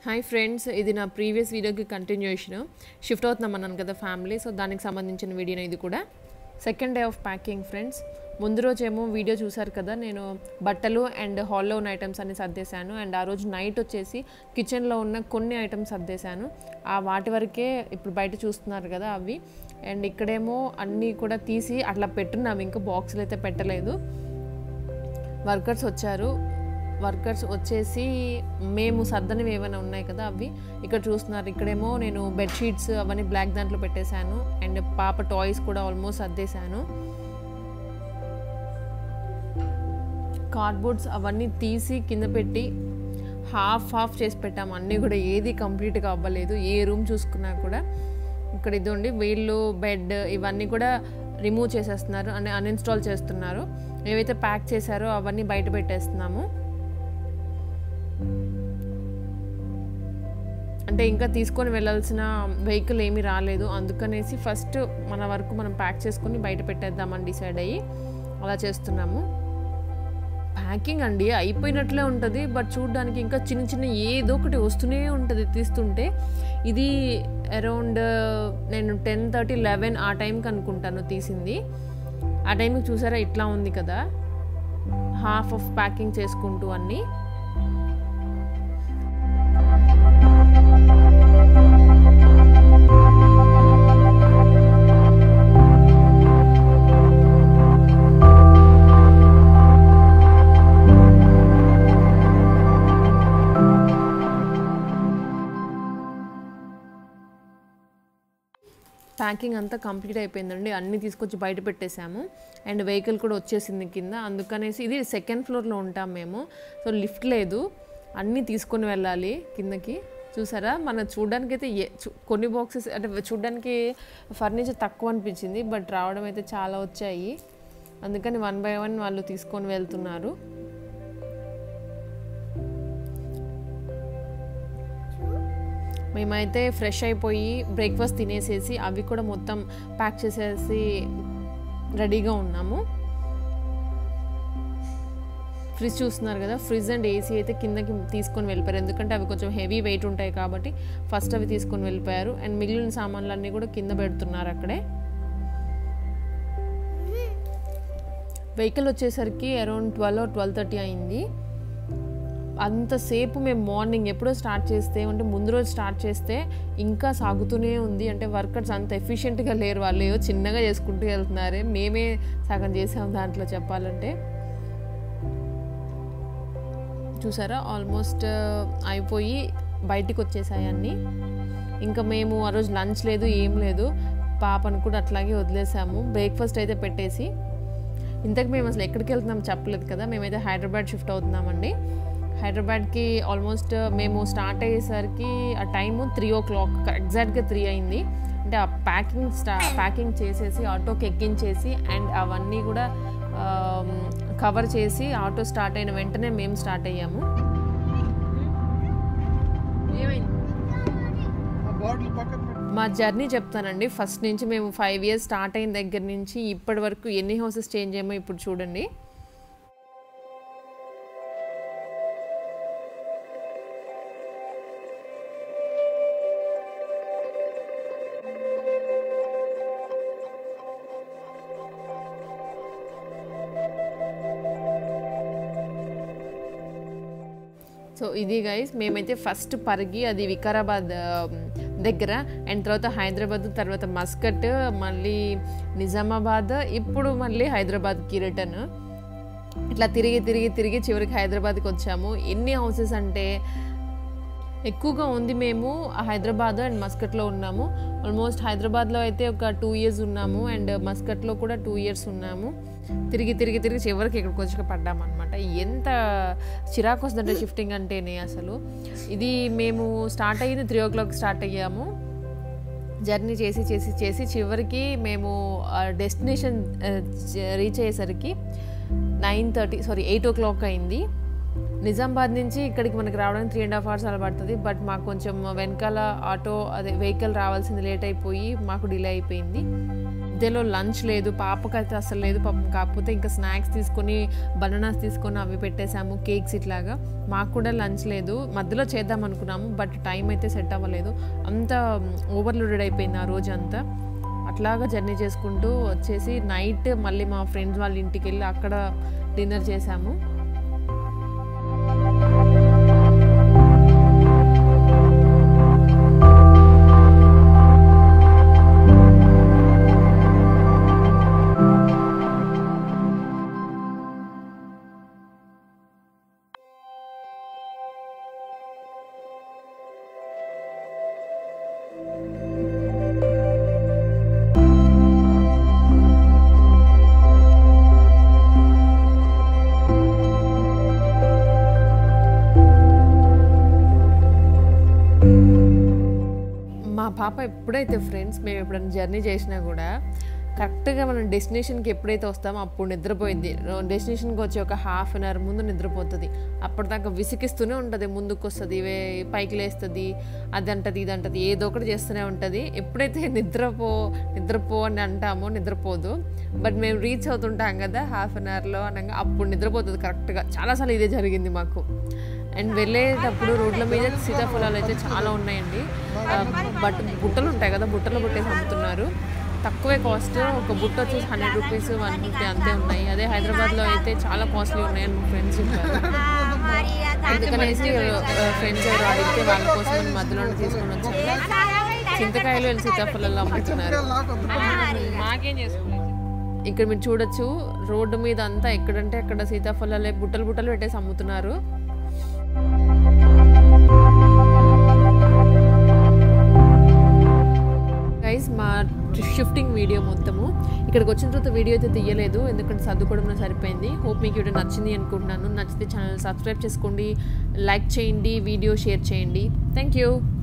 hi friends ఇది నా previous వీడియోకి కంటిన్యూషన్ షిఫ్ట్ అవుతున్నాం అన్నాను కదా ఫ్యామిలీ సో దానికి సంబంధించిన వీడియోనే ఇది కూడా second day of packing friends ముందు రోజు ఏమో వీడియో చూసారు కదా నేను బట్టలు అండ్ హాల్లో ఉన్న ఐటమ్స్ అన్ని సర్దేశాను అండ్ ఆ రోజు నైట్ వచ్చేసి కిచెన్లో ఉన్న కొన్ని ఐటమ్స్ సర్దేశాను ఆ వాటి వరకే ఇప్పుడు బయట చూస్తున్నారు కదా అవి అండ్ ఇక్కడేమో అన్నీ కూడా తీసి అట్లా పెట్టున్నాము ఇంకా బాక్సులు అయితే పెట్టలేదు వర్కర్స్ వచ్చారు వర్కర్స్ వచ్చేసి మేము సర్దనివి ఏమైనా ఉన్నాయి కదా అవి ఇక్కడ చూస్తున్నారు ఇక్కడేమో నేను బెడ్షీట్స్ అవన్నీ బ్లాక్ దాంట్లో పెట్టేశాను అండ్ పాప టాయ్స్ కూడా ఆల్మోస్ట్ సర్దేశాను కార్డ్బోర్డ్స్ అవన్నీ తీసి కింద పెట్టి హాఫ్ హాఫ్ చేసి పెట్టాము అన్నీ కూడా ఏది కంప్లీట్గా అవ్వలేదు ఏ రూమ్ చూసుకున్నా కూడా ఇక్కడ ఇదండి వీళ్ళు బెడ్ ఇవన్నీ కూడా రిమూవ్ చేసేస్తున్నారు అంటే అన్ఇన్స్టాల్ చేస్తున్నారు ఏవైతే ప్యాక్ చేశారో అవన్నీ బయట పెట్టేస్తున్నాము అంటే ఇంకా తీసుకొని వెళ్ళాల్సిన వెహికల్ ఏమీ రాలేదు అందుకనేసి ఫస్ట్ మన వరకు మనం ప్యాక్ చేసుకొని బయట పెట్టేద్దామని డిసైడ్ అయ్యి అలా చేస్తున్నాము ప్యాకింగ్ అండి అయిపోయినట్లే ఉంటుంది బట్ చూడడానికి ఇంకా చిన్న చిన్న ఏదో ఒకటి వస్తూనే ఉంటుంది తీస్తుంటే ఇది అరౌండ్ నేను టెన్ థర్టీ లెవెన్ ఆ టైంకి అనుకుంటాను తీసింది ఆ టైంకి చూసారా ఇట్లా ఉంది కదా హాఫ్ ఆఫ్ ప్యాకింగ్ చేసుకుంటూ అన్నీ ప్యాకింగ్ అంతా కంప్లీట్ అయిపోయిందండి అన్నీ తీసుకొచ్చి బయట పెట్టేశాము అండ్ వెహికల్ కూడా వచ్చేసింది కింద అందుకనేసి ఇది సెకండ్ ఫ్లోర్లో ఉంటాం మేము సో లిఫ్ట్ లేదు అన్నీ తీసుకొని వెళ్ళాలి కిందకి చూసారా మన చూడడానికి అయితే ఏ కొన్ని బాక్సెస్ అంటే చూడడానికి ఫర్నిచర్ తక్కువ అనిపించింది బట్ రావడం అయితే చాలా వచ్చాయి అందుకని వన్ బై వన్ వాళ్ళు తీసుకొని వెళ్తున్నారు మేమైతే ఫ్రెష్ అయిపోయి బ్రేక్ఫాస్ట్ తినేసేసి అవి కూడా మొత్తం ప్యాక్ చేసేసి రెడీగా ఉన్నాము ఫ్రిడ్జ్ చూస్తున్నారు కదా ఫ్రిడ్జ్ అండ్ ఏసీ అయితే కిందకి తీసుకొని వెళ్ళిపోయారు ఎందుకంటే అవి కొంచెం హెవీ వెయిట్ ఉంటాయి కాబట్టి ఫస్ట్ అవి తీసుకొని వెళ్ళిపోయారు అండ్ మిగిలిన సామాన్లన్నీ కూడా కింద పెడుతున్నారు అక్కడే వెహికల్ వచ్చేసరికి అరౌండ్ ట్వెల్వ్ ట్వెల్వ్ థర్టీ అయింది అంతసేపు మేము మార్నింగ్ ఎప్పుడో స్టార్ట్ చేస్తే అంటే ముందు రోజు స్టార్ట్ చేస్తే ఇంకా సాగుతూనే ఉంది అంటే వర్కర్స్ అంత ఎఫిషియెంట్గా లేరు వాళ్ళు ఏవో చిన్నగా చేసుకుంటూ వెళ్తున్నారే మేమే సగం చేసాం దాంట్లో చెప్పాలంటే చూసారా ఆల్మోస్ట్ అయిపోయి బయటికి వచ్చేసాయి అన్నీ ఇంకా మేము ఆ రోజు లంచ్ లేదు ఏం లేదు పాపను కూడా అట్లాగే వదిలేసాము బ్రేక్ఫాస్ట్ అయితే పెట్టేసి ఇంతకు మేము అసలు ఎక్కడికి వెళ్తున్నాం చెప్పలేదు కదా మేమైతే హైదరాబాద్ షిఫ్ట్ అవుతున్నామండి హైదరాబాద్కి ఆల్మోస్ట్ మేము స్టార్ట్ అయ్యేసరికి ఆ టైము త్రీ ఓ క్లాక్ ఎగ్జాక్ట్గా త్రీ అయింది అంటే ఆ ప్యాకింగ్ స్టా ప్యాకింగ్ చేసేసి ఆటోకి ఎక్కించేసి అండ్ అవన్నీ కూడా కవర్ చేసి ఆటో స్టార్ట్ అయిన వెంటనే మేము స్టార్ట్ అయ్యాము మా జర్నీ చెప్తానండి ఫస్ట్ నుంచి మేము ఫైవ్ ఇయర్స్ స్టార్ట్ అయిన దగ్గర నుంచి ఇప్పటి వరకు ఎన్ని హౌసెస్ చేంజ్ అయ్యామో ఇప్పుడు చూడండి సో ఇది గైస్ మేమైతే ఫస్ట్ పరిగి అది వికారాబాద్ దగ్గర అండ్ తర్వాత హైదరాబాద్ తర్వాత మస్కట్ మళ్ళీ నిజామాబాద్ ఇప్పుడు మళ్ళీ హైదరాబాద్కి రిటర్న్ ఇట్లా తిరిగి తిరిగి తిరిగి చివరికి హైదరాబాద్కి వచ్చాము ఎన్ని హౌసెస్ అంటే ఎక్కువగా ఉంది మేము హైదరాబాద్ అండ్ మస్కట్లో ఉన్నాము ఆల్మోస్ట్ హైదరాబాద్లో అయితే ఒక టూ ఇయర్స్ ఉన్నాము అండ్ మస్కట్లో కూడా టూ ఇయర్స్ ఉన్నాము తిరిగి తిరిగి తిరిగి చివరికి ఇక్కడికి వచ్చి పడ్డామన్నమాట ఎంత చిరాకు వస్తుందంటే షిఫ్టింగ్ అంటేనే అసలు ఇది మేము స్టార్ట్ అయ్యింది త్రీ ఓ క్లాక్ స్టార్ట్ అయ్యాము జర్నీ చేసి చేసి చేసి చివరికి మేము డెస్టినేషన్ రీచ్ అయ్యేసరికి nine thirty sorry eight o'clock అయింది నిజామాబాద్ నుంచి ఇక్కడికి మనకి రావడానికి త్రీ అండ్ హాఫ్ అవర్స్ అలా పడుతుంది బట్ మాకు కొంచెం వెనకాల ఆటో అదే వెహికల్ రావాల్సింది లేట్ అయిపోయి మాకు డిలే అయిపోయింది మధ్యలో లంచ్ లేదు పాపకైతే అసలు లేదు పాపం కాకపోతే ఇంకా స్నాక్స్ తీసుకొని బనానాస్ తీసుకొని అవి పెట్టేశాము కేక్స్ ఇట్లాగా మాకు కూడా లంచ్ లేదు మధ్యలో చేద్దాం అనుకున్నాము బట్ టైం అయితే సెట్ అవ్వలేదు అంత ఓవర్లోడెడ్ అయిపోయింది ఆ రోజు అంతా అట్లాగా జర్నీ చేసుకుంటూ వచ్చేసి నైట్ మళ్ళీ మా ఫ్రెండ్స్ వాళ్ళ ఇంటికి వెళ్ళి అక్కడ డిన్నర్ చేసాము మా పాప ఎప్పుడైతే ఫ్రెండ్స్ మేము ఎప్పుడైనా జర్నీ చేసినా కూడా కరెక్ట్గా మనం డెస్టినేషన్కి ఎప్పుడైతే వస్తామో అప్పుడు నిద్రపోయింది డెస్టినేషన్కి వచ్చి ఒక హాఫ్ అన్ అవర్ ముందు నిద్రపోతుంది అప్పటిదాకా విసిగిస్తూనే ఉంటుంది ముందుకు వస్తుంది ఇవే పైకి లేస్తుంది అది అంటది ఇది అంటది ఏదో ఒకటి చేస్తూనే ఉంటుంది ఎప్పుడైతే నిద్రపో నిద్రపో అని అంటామో నిద్రపోదు బట్ మేము రీచ్ అవుతుంటాం కదా హాఫ్ అన్ అవర్లో అనగా అప్పుడు నిద్రపోతుంది కరెక్ట్గా చాలాసార్లు ఇదే జరిగింది మాకు అండ్ వెళ్ళేటప్పుడు రోడ్ల మీద సీతాఫలాలు అయితే చాలా ఉన్నాయండి ఆ, బట్ బుట్టలు ఉంటాయి కదా బుట్టలు బుట్టేసి అమ్ముతున్నారు తక్కువే కాస్ట్ ఒక బుట్ట వచ్చేసి హండ్రెడ్ రూపీస్ వన్ ఫిఫ్టీ అంతే ఉన్నాయి అదే హైదరాబాద్లో అయితే చాలా కాస్ట్లీ ఉన్నాయని మా ఫ్రెండ్స్ చెప్పారు అందుకనేసి ఫ్రెండ్స్ ఎవరు అడిగితే వాళ్ళ కోసం నేను మధ్యలోనే తీసుకొని వచ్చాను చింతకాయలు అండ్ సీతాఫలాలు అమ్ముతున్నారు మాకేం చేసుకోలేదు ఇక్కడ మీరు చూడొచ్చు రోడ్డు మీద అంతా ఎక్కడంటే అక్కడ సీతాఫలాలే బుట్టలు బుట్టలు పెట్టేసి అమ్ముతున్నారు గైస్ మా షిఫ్టింగ్ వీడియో మొత్తము ఇక్కడికి వచ్చిన తర్వాత వీడియో అయితే తీయలేదు ఎందుకంటే సర్దుకోవడంలో సరిపోయింది హోప్ మీకు వీడియో నచ్చింది అనుకుంటున్నాను నచ్చితే ఛానల్ సబ్స్క్రైబ్ చేసుకోండి లైక్ చేయండి వీడియో షేర్ చేయండి థ్యాంక్ యూ